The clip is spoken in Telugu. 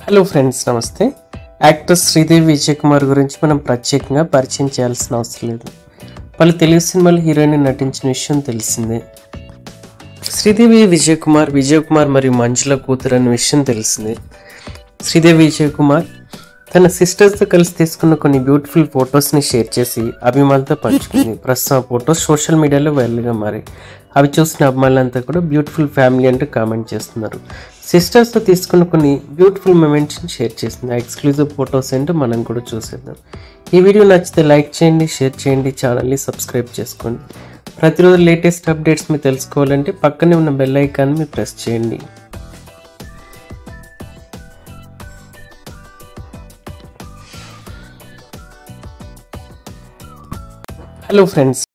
హలో ఫ్రెండ్స్ నమస్తే యాక్టర్ శ్రీదేవి విజయ్ కుమార్ గురించి మనం ప్రత్యేకంగా పరిచయం చేయాల్సిన అవసరం లేదు పలు తెలుగు సినిమాలు హీరోయిన్ నటించిన విషయం తెలిసిందే శ్రీదేవి విజయ్ కుమార్ విజయ్ కుమార్ మరియు మంజుల కూతురు అనే విషయం తెలిసిందే శ్రీదేవి విజయ్ కుమార్ తన సిస్టర్స్తో కలిసి తీసుకున్న కొన్ని బ్యూటిఫుల్ ఫొటోస్ని షేర్ చేసి అభిమానులతో పంచుకుంది ప్రస్తుతం ఆ ఫొటోస్ సోషల్ మీడియాలో వైరల్గా మారాయి అవి చూసిన అభిమానులంతా కూడా బ్యూటిఫుల్ ఫ్యామిలీ అంటూ కామెంట్ చేస్తున్నారు సిస్టర్స్తో తీసుకున్న కొన్ని బ్యూటిఫుల్ మూమెంట్స్ని షేర్ చేసింది ఆ ఎక్స్క్లూజివ్ ఫొటోస్ ఏంటో మనం కూడా చూసేద్దాం ఈ వీడియో నచ్చితే లైక్ చేయండి షేర్ చేయండి ఛానల్ని సబ్స్క్రైబ్ చేసుకోండి ప్రతిరోజు లేటెస్ట్ అప్డేట్స్ మీరు తెలుసుకోవాలంటే పక్కనే ఉన్న బెల్ ఐకాన్ని మీరు ప్రెస్ చేయండి హలో ఫ్రెండ్స్